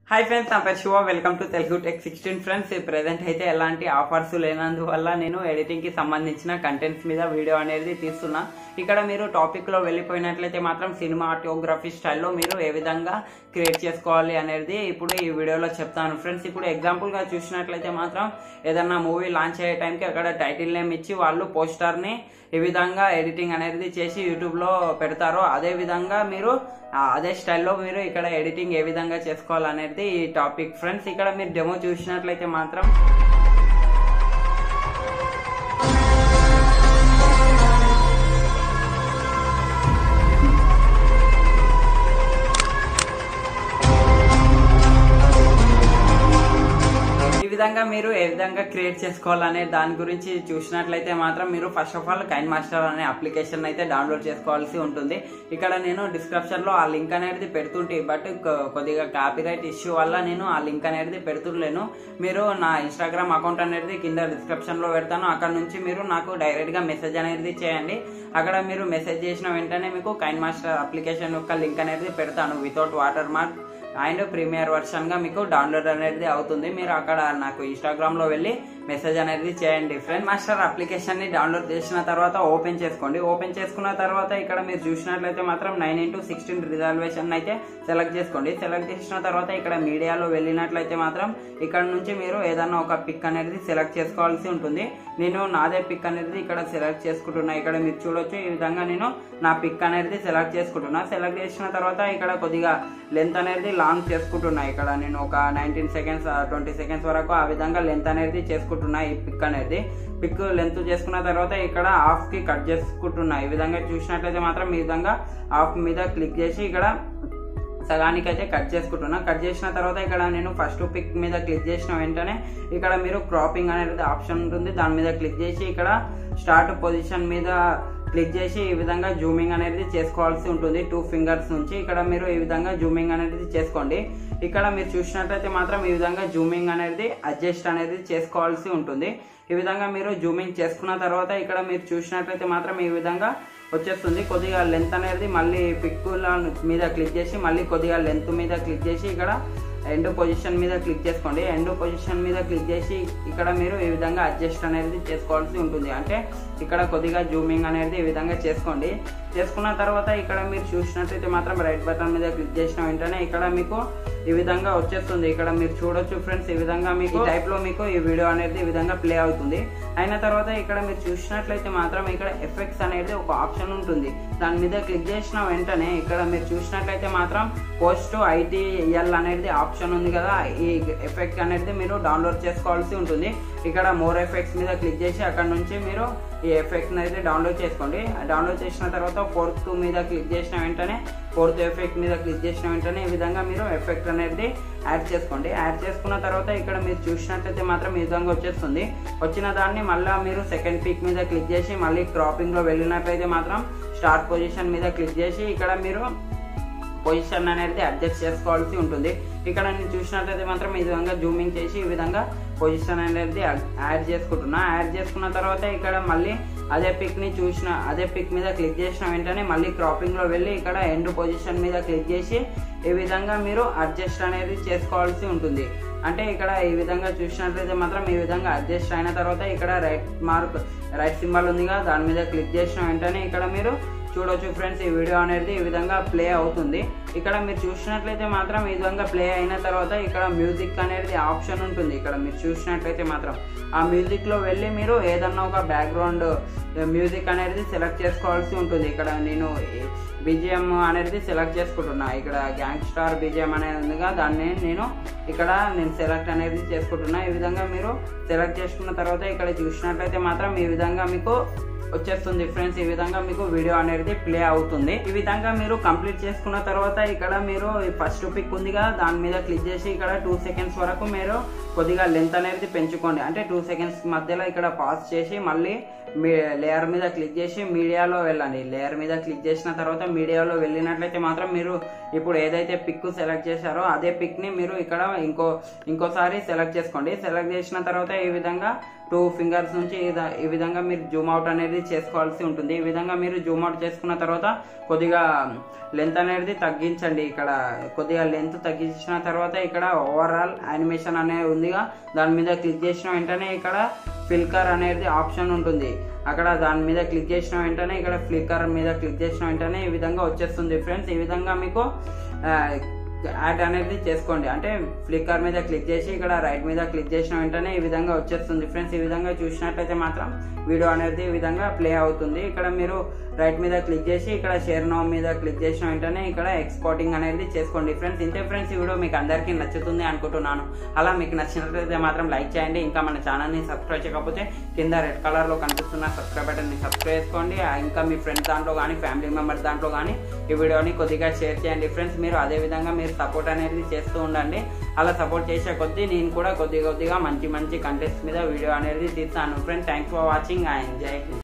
hi friends నా పేరు Shiva welcome to Telugu tech sixteen friends present అయితే ఎలాంటి ఆఫర్స్ లేనందువల్ల నేను ఎడిటింగ్ కి సంబంధించిన కంటెంట్స్ మీద వీడియో అనేది తీస్తున్నా ఇక్కడ మీరు టాపిక్ లో వెళ్ళిపోయినట్లయితే మాత్రం సినిమాటోగ్రఫీ స్టైల్లో మీరు ఏ విధంగా క్రియేట్ చేసుకోవాలి అనేది ఇప్పుడు ఈ వీడియోలో చెప్తాను ఫ్రెండ్స్ ఇప్పుడు ఎగ్జాంపుల్ గా చూసినట్లయితే మాత్రం ఏదన్నా మూవీ లాంచ్ అయ్యే టైంకి అక్కడ టైటిల్ నేమ్ ఇచ్చి వాళ్ళు పోస్టర్ ని ఈ విధంగా ఎడిటింగ్ అనేది చేసి యూట్యూబ్ లో పెడతారో అదే విధంగా మీరు ఆ, అదే స్టైల్లో మీరు ఇక్కడ ఎడిటింగ్ ఏ విధంగా చేసుకోవాలనేది ఈ టాపిక్ ఫ్రెండ్స్ ఇక్కడ మీరు డెమో చూసినట్లయితే మాత్రం ఈ విధంగా మీరు ఏ విధంగా క్రియేట్ చేసుకోవాలనే దాని గురించి చూసినట్లయితే మాత్రం మీరు first of all KineMaster అనే అప్లికేషన్ అయితే డౌన్లోడ్ చేసుకోవాల్సి ఉంటుంది ఇక్కడ నేను డిస్క్రిప్షన్ లో ఆ లింక్ అనేది పెడుతుంటే బట్ కొ- కొద్దిగా కాపీరైట్ ఇష్యూ వల్ల నేను ఆ లింక్ అనేది పెడుతుండలేను మీరు నా ఇన్స్టాగ్రామ్ అకౌంట్ అనేది కింద డిస్క్రిప్షన్ లో పెడతాను అక్కడ నుంచి మీరు నాకు డైరెక్ట్ గా మెసేజ్ అనేది చేయండి అక్కడ మీరు మెసేజ్ చేసిన వెంటనే మీకు కైన్ మాస్టర్ అప్లికేషన్ యొక్క లింక్ అనేది పెడతాను without watermark and premier version గా మీకు డౌన్లోడ్ అనేది అవుతుంది మీరు అక్కడ నాకు ఇన్స్టాగ్రామ్ లో వెళ్ళి మెసేజ్ అనేది చేయండి ఫ్రెండ్ మాస్టర్ అప్లికేషన్ ని డౌన్లోడ్ చేసిన తర్వాత ఓపెన్ చేసుకోండి ఓపెన్ చేసుకున్న తర్వాత ఇక్కడ మీరు చూసినట్లయితే మాత్రం నైన్ ఇంటూ సిక్స్టీన్ రిజర్వేషన్ అయితే సెలెక్ట్ చేసుకోండి సెలెక్ట్ చేసిన తర్వాత ఇక్కడ మీడియాలో వెళ్ళినట్లయితే మాత్రం ఇక్కడ నుంచి మీరు ఏదన్నా ఒక పిక్ అనేది సెలెక్ట్ చేసుకోవాల్సి ఉంటుంది నేను నాదే పిక్ అనేది ఇక్కడ సెలెక్ట్ చేసుకుంటున్నా ఇక్కడ మీరు చూడొచ్చు ఈ విధంగా నేను నా పిక్ అనేది సెలెక్ట్ చేసుకుంటున్నా సెలెక్ట్ చేసిన తర్వాత ఇక్కడ కొద్దిగా లెంత్ అనేది లాంగ్ చేసుకుంటున్నా ఇక్కడ నేను ఒక నైన్టీన్ సెకండ్స్ ట్వంటీ సెకండ్స్ వరకు ఆ విధంగా లెంత్ అనేది చేసుకుంటున్నా ఈ పిక్ అనేది పిక్ లెంత్ చేసుకున్న తర్వాత ఇక్కడ ఆఫ్ కి కట్ చేసుకుంటున్నా ఈ విధంగా చూసినట్లయితే మాత్రం ఈ విధంగా ఆఫ్ మీద క్లిక్ చేసి ఇక్కడ సగానికి అయితే కట్ చేసుకుంటున్నా కట్ చేసిన తర్వాత ఇక్కడ నేను ఫస్ట్ పిక్ మీద క్లిక్ చేసిన వెంటనే ఇక్కడ మీరు క్రాపింగ్ అనేది ఆప్షన్ ఉంటుంది దాని మీద క్లిక్ చేసి ఇక్కడ స్టార్ట్ పొజిషన్ మీద క్లిక్ చేసి ఈ విధంగా జూమింగ్ అనేది చేసుకోవాల్సి ఉంటుంది టూ ఫింగర్స్ నుంచి ఇక్కడ మీరు ఈ విధంగా జూమింగ్ అనేది చేసుకోండి ఇక్కడ మీరు చూసినట్లయితే మాత్రం ఈ విధంగా జూమింగ్ అనేది అడ్జస్ట్ అనేది చేసుకోవాల్సి ఉంటుంది ఈ విధంగా మీరు జూమింగ్ చేసుకున్న తర్వాత ఇక్కడ మీరు చూసినట్లయితే మాత్రం ఈ విధంగా వచ్చేస్తుంది కొద్దిగా లెంత్ అనేది మళ్ళీ పిక్కుల మీద క్లిక్ చేసి మళ్ళీ కొద్దిగా లెంత్ మీద క్లిక్ చేసి ఇక్కడ ఎండ్ పొజిషన్ మీద క్లిక్ చేసుకోండి ఎండ్ పొజిషన్ మీద క్లిక్ చేసి ఇక్కడ మీరు ఈ విధంగా అడ్జస్ట్ అనేది చేసుకోవాల్సి ఉంటుంది అంటే ఇక్కడ కొద్దిగా జూమింగ్ అనేది ఈ విధంగా చేసుకోండి చేసుకున్న తర్వాత ఇక్కడ మీరు చూసినట్లయితే మాత్రం రైట్ బటన్ మీద క్లిక్ చేసిన వెంటనే ఇక్కడ మీకు ఈ విధంగా వచ్చేస్తుంది ఇక్కడ మీరు చూడొచ్చు ఫ్రెండ్స్ ఈ విధంగా మీకు టైప్ లో మీకు ఈ వీడియో అనేది ఈ విధంగా ప్లే అవుతుంది అయిన తర్వాత ఇక్కడ మీరు చూసినట్లయితే మాత్రం ఇక్కడ ఎఫెక్ట్స్ అనేది ఒక ఆప్షన్ ఉంటుంది దాని మీద క్లిక్ చేసిన వెంటనే ఇక్కడ మీరు చూసినట్లయితే మాత్రం పోస్ట్ ఐటీఎల్ అనేది ఆప్షన్ ఉంది కదా ఈ ఎఫెక్ట్ అనేది మీరు డౌన్లోడ్ చేసుకోవాల్సి ఉంటుంది ఇక్కడ మోర్ ఎఫెక్ట్స్ మీద క్లిక్ చేసి అక్కడ నుంచి మీరు ఈ ఎఫెక్ట్ అయితే డౌన్లోడ్ చేసుకోండి డౌన్లోడ్ చేసిన తర్వాత ఫోర్త్ మీద క్లిక్ చేసిన వెంటనే ఫోర్త్ ఎఫెక్ట్ మీద క్లిక్ చేసిన వెంటనే ఈ విధంగా మీరు ఎఫెక్ట్ అనేది యాడ్ చేసుకోండి యాడ్ చేసుకున్న తర్వాత ఇక్కడ మీరు చూసినట్లయితే మాత్రం ఈ విధంగా వచ్చేస్తుంది వచ్చిన దాన్ని మళ్ళీ మీరు సెకండ్ పిక్ మీద క్లిక్ చేసి మళ్ళీ క్రాపింగ్ లో వెళ్ళినట్లయితే మాత్రం స్టార్ట్ పొజిషన్ మీద క్లిక్ చేసి ఇక్కడ మీరు పొజిషన్ అనేది అడ్జస్ట్ చేసుకోవాల్సి ఉంటుంది ఇక్కడ నేను చూసినట్లయితే మాత్రం ఈ విధంగా జూమింగ్ చేసి ఈ విధంగా పొజిషన్ అనేది యాడ్ చేసుకుంటున్నా యాడ్ చేసుకున్న తర్వాత ఇక్కడ మళ్ళీ అదే పిక్ ని చూసిన అదే పిక్ మీద క్లిక్ చేసిన వెంటనే మళ్ళీ క్రాపింగ్ లో వెళ్ళి ఇక్కడ ఎండ్ పొజిషన్ మీద క్లిక్ చేసి ఈ విధంగా మీరు అడ్జస్ట్ అనేది చేసుకోవాల్సి ఉంటుంది అంటే ఇక్కడ ఈ విధంగా చూసినట్లయితే మాత్రం ఈ విధంగా అడ్జస్ట్ అయిన తర్వాత ఇక్కడ రైట్ మార్క్ రైట్ సింబల్ ఉందిగా దాని మీద క్లిక్ చేసిన వెంటనే ఇక్కడ మీరు చూడొచ్చు ఫ్రెండ్స్ ఈ వీడియో అనేది ఈ విధంగా ప్లే అవుతుంది ఇక్కడ మీరు చూసినట్లయితే మాత్రం ఈ విధంగా ప్లే అయిన తర్వాత ఇక్కడ మ్యూజిక్ అనేది ఆప్షన్ ఉంటుంది ఇక్కడ మీరు చూసినట్లయితే మాత్రం ఆ మ్యూజిక్ లో వెళ్ళి మీరు ఏదన్నా ఒక బ్యాక్గ్రౌండ్ మ్యూజిక్ అనేది సెలెక్ట్ చేసుకోవాల్సి ఉంటుంది ఇక్కడ నేను బీజిఎం అనేది సెలెక్ట్ చేసుకుంటున్నా ఇక్కడ గ్యాంగ్ స్టార్ బీజిఎం అనేది ఉందిగా దాన్ని నేను ఇక్కడ నేను సెలెక్ట్ అనేది చేసుకుంటున్నా ఈ విధంగా మీరు సెలెక్ట్ చేసుకున్న తర్వాత ఇక్కడ చూసినట్లయితే మాత్రం ఈ విధంగా మీకు వచ్చేస్తుంది ఫ్రెండ్స్ ఈ విధంగా మీకు వీడియో అనేది ప్లే అవుతుంది ఈ విధంగా మీరు కంప్లీట్ చేసుకున్న తర్వాత ఇక్కడ మీరు ఫస్ట్ పిక్ ఉంది కదా దాని మీద క్లిక్ చేసి ఇక్కడ టూ సెకండ్స్ వరకు మీరు కొద్దిగా లెంత్ అనేది పెంచుకోండి అంటే టూ సెకండ్స్ మధ్యలో ఇక్కడ పాస్ చేసి మళ్ళీ మీ లేయర్ మీద క్లిక్ చేసి మీడియాలో వెళ్ళండి లేయర్ మీద క్లిక్ చేసిన తర్వాత మీడియాలో వెళ్ళినట్లయితే మాత్రం మీరు ఇప్పుడు ఏదైతే పిక్ సెలెక్ట్ చేశారో అదే పిక్ ని మీరు ఇక్కడ ఇంకో ఇంకోసారి సెలెక్ట్ చేసుకోండి సెలెక్ట్ చేసిన తర్వాత ఈ విధంగా టూ ఫింగర్స్ నుంచి ఇద- ఈ విధంగా మీరు జూమ్ అవుట్ అనేది చేసుకోవాల్సి ఉంటుంది ఈ విధంగా మీరు జూమ్ అవుట్ చేసుకున్న తర్వాత కొద్దిగా లెంత్ అనేది తగ్గించండి ఇక్కడ కొద్దిగా లెంత్ తగ్గించిన తర్వాత ఇక్కడ ఓవరాల్ యానిమేషన్ అనేది ఉందిగా దాని మీద క్లిక్ చేసిన వెంటనే ఇక్కడ ఫిల్కర్ అనేది ఆప్షన్ ఉంటుంది అక్కడ దాని మీద క్లిక్ చేసిన వెంటనే ఇక్కడ ఫ్లిక్కర్ మీద క్లిక్ చేసిన వెంటనే ఈ విధంగా వచ్చేస్తుంది ఫ్రెండ్స్ ఈ విధంగా మీకు ఆ, యాడ్ అనేది చేసుకోండి అంటే ఫ్లిక్కర్ మీద క్లిక్ చేసి ఇక్కడ రైట్ మీద క్లిక్ చేసిన వెంటనే ఈ విధంగా వచ్చేస్తుంది ఫ్రెండ్స్ ఈ విధంగా చూసినట్లయితే మాత్రం వీడియో అనేది ఈ విధంగా ప్లే అవుతుంది ఇక్కడ మీరు రైట్ మీద క్లిక్ చేసి ఇక్కడ షేర్ నో మీద క్లిక్ చేసిన వెంటనే ఇక్కడ ఎక్స్పోర్టింగ్ అనేది చేసుకోండి ఫ్రెండ్స్ ఇంతే ఫ్రెండ్స్ ఈ వీడియో మీకు అందరికీ నచ్చుతుంది అనుకుంటున్నాను అలా మీకు నచ్చినట్లయితే మాత్రం లైక్ చేయండి ఇంకా మన ఛానల్ని సబ్స్క్రైబ్ చేయకపోతే కింద రెడ్ కలర్లో కనిపిస్తున్న సబ్స్క్రైబ్ బటన్ని సబ్స్క్రైబ్ చేసుకోండి ఆ ఇంకా మీ ఫ్రెండ్స్ దాంట్లో కానీ ఫ్యామిలీ మెంబర్స్ దాంట్లో కానీ ఈ వీడియోని కొద్దిగా షేర్ చేయండి ఫ్రెండ్స్ మీరు అదే విధంగా మీరు సపోర్ట్ అనేది చేస్తూ ఉండండి అలా సపోర్ట్ చేసే కొద్దీ నేను కూడా కొద్ది కొద్దిగా మంచి మంచి కంటెంట్స్ మీద వీడియో అనేది తీస్తాను friends thanks for watching I enjoy